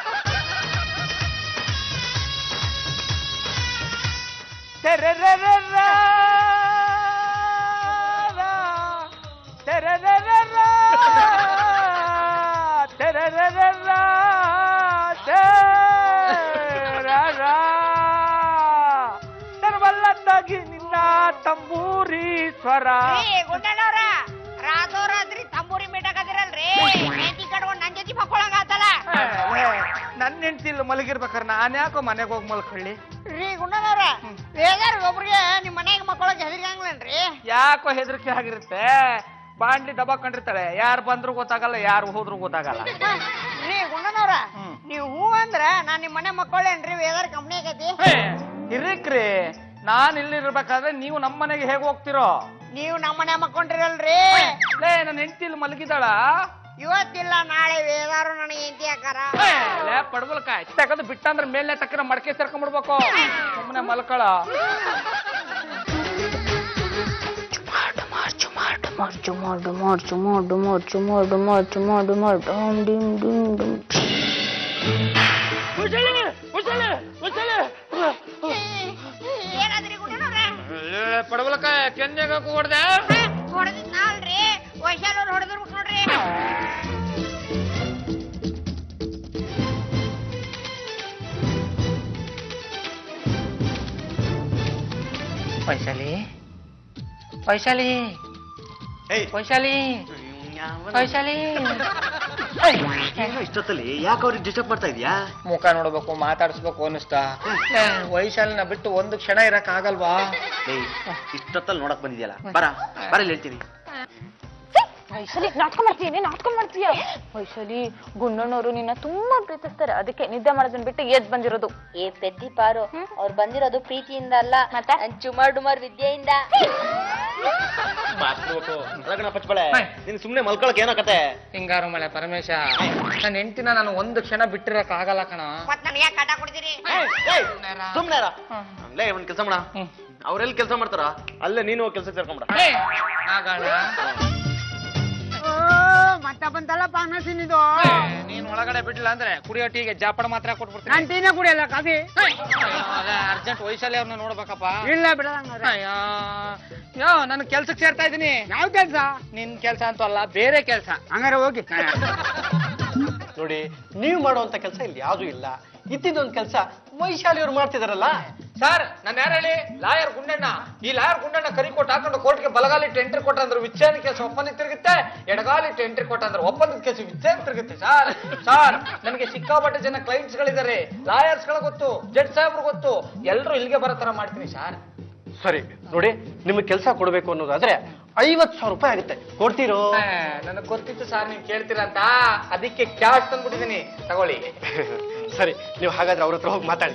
ತೆರವಲ್ಲದ್ದಾಗಿ ನಿನ್ನ ತಂಬೂರಿ ಸ್ವರ ರೀ ಗುಂಡಣ್ಣವ್ರ ರಾತ್ರೋರಾತ್ರಿ ತಂಬೂರಿ ಮೀಟಕದಿರಲ್ರಿ ಮೇಟಿ ಕಟ್ಕೊಂಡ್ ನನ್ ಜೊತೆ ಮಕ್ಕೊಳಂಗ ಆತಲ್ಲ ನನ್ನ ಹೆಂಡತಿಲ್ ಮಲಗಿರ್ಬೇಕಾರೆ ನಾನು ಯಾಕೋ ಮನೆಗೆ ಹೋಗಿ ಮಲ್ಕೊಳ್ಳಿ ರೀ ಗುಂಡಣ್ಣವ್ರ ಬೇಜಾರ್ ಒಬ್ರಿಗೆ ನಿಮ್ ಮನೆಗೆ ಮಕ್ಕೊಳಕ್ ಹೆದರಿಗಂಗ್ಲೇನ್ರಿ ಯಾಕೋ ಹೆದರಿಕೆ ಆಗಿರುತ್ತೆ ಬಾಂಡ್ಲಿ ದಬಾಕೊಂಡಿರ್ತಾಳೆ ಯಾರು ಬಂದ್ರು ಗೊತ್ತಾಗಲ್ಲ ಯಾರು ಹೋದ್ರು ಗೊತ್ತಾಗಲ್ಲ ರೀ ಗುಂಡಣ್ಣವ್ರ ನೀವು ಹೂ ಅಂದ್ರ ನಾನ್ ನಿಮ್ ಮನೆ ಮಕ್ಕೊಳ್ಳೇನ್ರಿ ವೇದಾರ್ ಕಂಪ್ನಿ ಆಗೈತಿ ಇರ್ರಿಕ್ರಿ ನಾನ್ ಇಲ್ಲಿರ್ಬೇಕಾದ್ರೆ ನೀವು ನಮ್ಮ ಮನೆಗೆ ಹೇಗೆ ಹೋಗ್ತಿರೋ ನೀವು ನಮ್ಮ ಮನೆ ಮಕ್ಕೊಂಡ್ರಿರಲ್ರಿ ಲೇ ನನ್ನ ಹೆಂಡತಿಲ್ ಮಲಗಿದಾಳ ಇವತ್ತಿಲ್ಲ ನಾಳೆ ವೇದಾರು ನನಗೆ ಎಂತಿ ಹಾಕಾರ ಲೇ ಪಡ್ಬಲ್ಕಾಯ್ ತಗದು ಬಿಟ್ಟಂದ್ರೆ ಮೇಲೆ ತಕ್ಕಿರ ಮಡಕೆ ಸೇರ್ಕೊಂಡ್ಬಿಡ್ಬೇಕು ಸುಮ್ಮನೆ ಮಲ್ಕೊಳ ಏನಾದ್ರಿ ಗುಂಡಣ್ಣವ್ರ ಪಡವಲಕಾಯ ಕೆನ್ನೆಗ ಹೊಡ್ದೆ ಹೊಡೆದಿದ್ ನಾಲ್ರಿ ವೈಶಾಲವ್ರು ಹೊಡೆದಿರ್ಬೇಕು ನೋಡ್ರಿ ವೈಶಾಲಿ ವೈಶಾಲಿ ಏಯ್ ವೈಶಾಲಿ ವೈಶಾಲಿ ಏನು ಇಷ್ಟೊತ್ತಲ್ಲಿ ಯಾಕೆ ಅವ್ರಿಗೆ ಡಿಸ್ಟರ್ಬ್ ಮಾಡ್ತಾ ಇದೀಯಾ ಮುಖ ನೋಡ್ಬೇಕು ಮಾತಾಡಿಸ್ಬೇಕು ಅನ್ನಿಸ್ತಾ ಏ, ವೈಶಾಲಿನ ಬಿಟ್ಟು ಒಂದು ಕ್ಷಣ ಇರಕ್ ಆಗಲ್ವಾ ಏಯ್ ಇಷ್ಟೊತ್ತಲ್ಲಿ ನೋಡಕ್ ಬಂದಿದ್ಯಲ್ಲ ಬರ ಬರಲಿ ಹೇಳ್ತೀನಿ ವೈಶಾಲಿ ನಾಟಕ ಮಾಡ್ತೀನಿ ನಾಟಕ ಮಾಡ್ತೀಯ ವೈಶಾಲಿ ಗುಂಡಣ್ಣವರು ನಿನ್ನ ತುಂಬಾ ಪ್ರೀತಿಸ್ತಾರೆ ಅದಕ್ಕೆ ನಿದ್ದೆ ಮಾಡೋದನ್ನ ಬಿಟ್ಟು ಎದ್ ಬಂದಿರೋದು ಏ ಪೆದ್ದಿ ಪಾರು ಅವ್ರು ಬಂದಿರೋದು ಪ್ರೀತಿಯಿಂದ ಅಲ್ಲ ಮತ್ತೆ? ಚುಮಾರ್ ಡುಮಾರ್ ವಿದ್ಯೆಯಿಂದ ರಗಣ ಪಚ್ಚಬಳೆ ನೀನ್ ಸುಮ್ನೆ ಮಲ್ಕೊಳಕ್ ಏನೋ ಕತೆ ಹಿಂಗಾರು ಮಳೆ ಪರಮೇಶ ನನ್ನ ಹೆಂಡತಿನ ನಾನು ಒಂದು ಕ್ಷಣ ಬಿಟ್ಟಿರಕ್ ಆಗಲ್ಲ ಕಣ ಮತ್ ನನಗೆ ಯಾಕೆ ಕಾಟ ಕೊಡ್ತೀರಿ ಸುಮ್ನೆ ಲೇ ಒಂದ್ ಕೆಲಸ ಮಾಡ ಅವ್ರೆಲ್ಲಿ ಕೆಲಸ ಮಾಡ್ತಾರ ಅಲ್ಲೇ ನೀನು ಕೆಲಸ ಸೇರ್ಕೊಂಬಿಡ ಆಗೋಣ ಮತ್ತ ಬಂತಲ್ಲ ಪಾನಸಿನಿದು ನೀನ್ ಒಳಗಡೆ ಬಿಡ್ಲಿಲ್ಲ ಅಂದ್ರೆ ಕುಡಿಯೋ ಟೀಗೆ ಜಾಪಡ ಮಾತ್ರ ಕೊಟ್ಬಿಡ್ತೀನಿ ನಾನ್ ಟೀನೇ ಕುಡಿಯಲ್ಲ ಕಾಫಿ ಅರ್ಜೆಂಟ್ ವೈಶಾಲಿ ಅವ್ರನ್ನ ನೋಡ್ಬೇಕಪ್ಪ ಇಲ್ಲ ಬಿಡದಂಗ ಅಯ್ಯೋ ಯೋ ನಾನು ಕೆಲ್ಸಕ್ಕೆ ಸೇರ್ತಾ ಇದೀನಿ ಯಾವ ಕೆಲ್ಸ ನಿನ್ ಕೆಲ್ಸ ಅಂತೂ ಅಲ್ಲ ಬೇರೆ ಕೆಲ್ಸ ಹಂಗಾರೆ ಹೋಗಿ ನೋಡಿ ನೀವು ಮಾಡುವಂತ ಕೆಲಸ ಇಲ್ಲಿ ಯಾವ್ದು ಇಲ್ಲ ಇದ್ದಿದ್ದೊಂದು ಕೆಲಸ ವೈಶಾಲಿ ಅವ್ರು ಮಾಡ್ತಿದಾರಲ್ಲ ಸರ್ ನಾನು ಯಾರು ಹೇಳಿ ಲಾಯರ್ ಗುಂಡಣ್ಣ ಈ ಲಾಯರ್ ಗುಂಡಣ್ಣ ಕರಿ ಕೊಟ್ಟು ಹಾಕೊಂಡು ಕೋರ್ಟ್ಗೆ ಬಲಗಾಲಿಟ್ಟು ಎಂಟ್ರಿ ಕೊಟ್ಟಂದ್ರೆ ವಿಚಾರಣೆ ಕೆಲಸ ಒಪ್ಪಂದಕ್ಕೆ ತಿರುಗುತ್ತೆ ಎಡಗಾಲಿಟ್ಟು ಎಂಟ್ರಿ ಕೊಟ್ಟಂದ್ರೆ ಒಪ್ಪಂದದ ಕೆಲಸ ವಿಚಾರಣೆ ತಿರುಗುತ್ತೆ ಸರ್ ಸರ್ ನನಗೆ ಸಿಕ್ಕಾಪಟ್ಟೆ ಜನ ಕ್ಲೈಂಟ್ಸ್ ಗಳಿದ್ದಾರೆ ಲಾಯರ್ಸ್ ಗಳ ಗೊತ್ತು ಜಡ್ಜ್ ಸಾಹೇಬ್ರು ಗೊತ್ತು ಎಲ್ಲರೂ ಇಲ್ಲಿಗೆ ಬರೋ ತರ ಮಾಡ್ತೀನಿ ಸರ್ ಸರಿ ನೋಡಿ ನಿಮಗೆ ಕೆಲಸ ಕೊಡಬೇಕು ಅನ್ನೋದಾದ್ರೆ ಐವತ್ ಸಾವಿರ ರೂಪಾಯಿ ಆಗುತ್ತೆ ಕೊಡ್ತೀರೋ ನನಗೆ ಗೊತ್ತಿತ್ತು ಸರ್ ನೀವು ಕೇಳ್ತೀರಾ ಅಂತ ಅದಕ್ಕೆ ಕ್ಯಾಶ್ ತಂದ್ಬಿಟ್ಟಿದ್ದೀನಿ ತಗೊಳ್ಳಿ ಸರಿ ನೀವು ಹಾಗಾದ್ರೆ ಅವ್ರ ಹತ್ರ ಹೋಗಿ ಮಾತಾಡಿ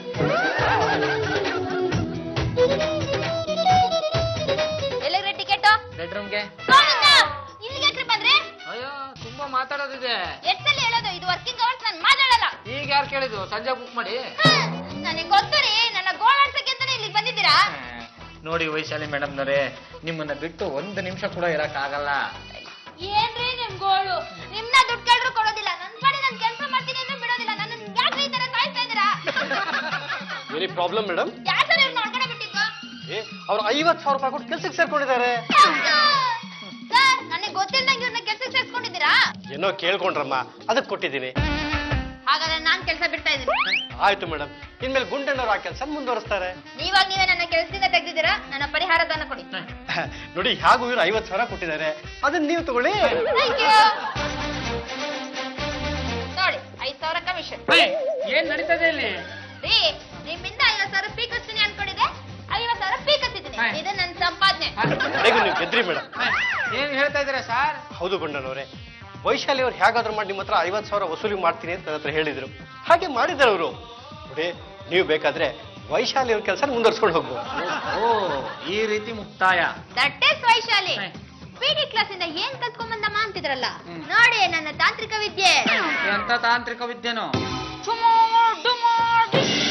ಎಲ್ಲಿಗ್ರೆ ಟಿಕೆಟ್ ಬೆಡ್ರೂಮ್ಗೆ ಇಲ್ಲಿಗೆ ಯಾಕ್ರಿ ಬಂದ್ರೆ ಅಯ್ಯೋ ತುಂಬಾ ಮಾತಾಡೋದಿದೆ ಎಷ್ಟಲ್ಲಿ ಹೇಳೋದು ಇದು ವರ್ಕಿಂಗ್ ಅವರ್ಸ್ ನಾನು ಮಾತಾಡಲ್ಲ ಈಗ ಯಾರು ಕೇಳಿದ್ರು ಸಂಜೆ ಬುಕ್ ಮಾಡಿ ನನಗೆ ಗೊತ್ತು ರೀ ನನ್ನ ಗೋಳ್ ಆಡ್ಸಕ್ಕೆ ಅಂತಾನೆ ಇಲ್ಲಿಗೆ ಬಂದಿದ್ದೀರಾ ನೋಡಿ ವೈಶಾಲಿ ಮೇಡಮ್ನವರೇ ನಿಮ್ಮನ್ನ ಬಿಟ್ಟು ಒಂದು ನಿಮಿಷ ಕೂಡ ಇರಕ್ ಆಗಲ್ಲ ಏನ್ರಿ ನಿಮ್ ಗೋಳು ನಿಮ್ನ ದುಡ್ಡು ಕೇಳ್ರು ಕೊಡೋದಿಲ್ಲ ನನ್ ಕಡೆ ನಾನು ಕೆಲಸ ಮಾಡ್ತೀನಿ ಅಂದ್ರೆ ಬಿಡೋದಿಲ್ಲ ನನ್ನ ಯಾಕೆ ಈ ತರ ಸಾಯ್ತಾ ಇದ್ದೀರಾ ವೆರಿ ಪ್ರಾಬ್ಲಮ್ ಮೇಡಮ್ ಯಾರು ಸರ್ ಇವ್ರನ್ನ ಹೊರಗಡೆ ಬಿಟ್ಟಿದ್ದು ಅವ್ರು ಐವತ್ ಸಾವಿರ ರೂಪಾಯಿ ಕೊಟ್ಟು ಕೆಲ್ಸಕ್ಕೆ ಸೇರ್ಕೊಂಡಿದ್ದಾರೆ ಸರ್ ನನಗೆ ಗೊತ್ತಿಲ್ದಂಗೆ ಇವ್ರನ್ನ ಕೆಲ್ಸಕ್ಕೆ ಸೇರ್ಸ್ಕೊಂಡಿದ್ದೀರಾ ಏನೋ ಕೇಳ್ಕೊಂಡ್ರಮ್ಮ ಅದಕ್ಕೆ ಕೊಟ್ಟಿದ್ದೀನಿ ಹಾಗಾದ್ರೆ ನಾನ್ ಕೆಲಸ ಬಿಡ್ತಾ ಇದ್ದೀನಿ ಆಯ್ತು ಮೇಡಮ್ ಇನ್ಮೇಲೆ ಗುಂಡಣ್ಣವ್ರು ಆ ಕೆಲಸ ಮುಂದುವರಿಸ್ತಾರೆ ನೀವಾಗ ನೀವೇ ನನ್ನ ಕೆಲಸದಿಂದ ತೆಗೆದಿದ್ದೀರಾ ನನ್ನ ಪರಿಹಾರ ದಾನ ಕೊಡಿ ನೋಡಿ ಹಾಗೂ ಇವ್ರು ಐವತ್ ಸಾವಿರ ಕೊಟ್ಟಿದ್ದಾರೆ ಅದನ್ನ ನೀವು ತಗೊಳ್ಳಿ ಥ್ಯಾಂಕ್ ಯು ನೋಡಿ ಐದ್ ಸಾವಿರ ವಿಷಯ ಏನ್ ನಡೀತದೆ ಇಲ್ಲಿ ರೀ ನಿಮ್ಮಿಂದ ಐವತ್ ಸಾವಿರ ಪೀಕಿಸ್ತೀನಿ ಅನ್ಕೊಂಡಿದ್ದೆ ಐವತ್ ಸಾವಿರ ಪೀಕಿಸ್ತಿದ್ದೀನಿ ಹಾ. ಇದು ನನ್ನ ಸಂಪಾದನೆ ಕಡೆಗೂ ನೀವು ಗೆದ್ರಿ ಮೇಡಮ್ ಏನ್ ಹೇಳ್ತಾ ಇದ್ದೀರಾ ಸರ್ ಹೌದು ಗುಂಡನವರೇ ವೈಶಾಲಿ ಅವ್ರು ಹೇಗಾದ್ರೂ ಮಾಡಿ ನಿಮ್ಮ ಹತ್ರ ಐವತ್ತು ಸಾವಿರ ವಸೂಲಿ ಮಾಡ್ತೀನಿ ಅಂತ ನನ್ನ ಹತ್ರ ಹೇಳಿದ್ರು ಹಾಗೆ ಮಾಡಿದ್ದಾರೆ ಅವರು ನೋಡಿ ನೀವು ಬೇಕಾದ್ರೆ ವೈಶಾಲಿ ಅವ್ರ ಕೆಲಸ ಮುಂದುವರ್ಸ್ಕೊಂಡು ಹೋಗ್ಬೋದು ಓ ಈ ರೀತಿ ಮುಕ್ತಾಯ ದಟ್ ಇಸ್ ವೈಶಾಲಿ ಹಾ. ಪಿಡಿ ಕ್ಲಾಸ್ ಇಂದ ಏನ್ ಕಲ್ತ್ಕೊಂಬಂದಮ್ಮ ಅಂತಿದ್ರಲ್ಲ ನೋಡಿ ನನ್ನ ತಾಂತ್ರಿಕ ವಿದ್ಯೆ ಎಂತ ತಾಂತ್ರಿಕ ವಿದ್ಯೆನೋ ಠುಮೋ ಡುಮೋ ಡಿಶ್.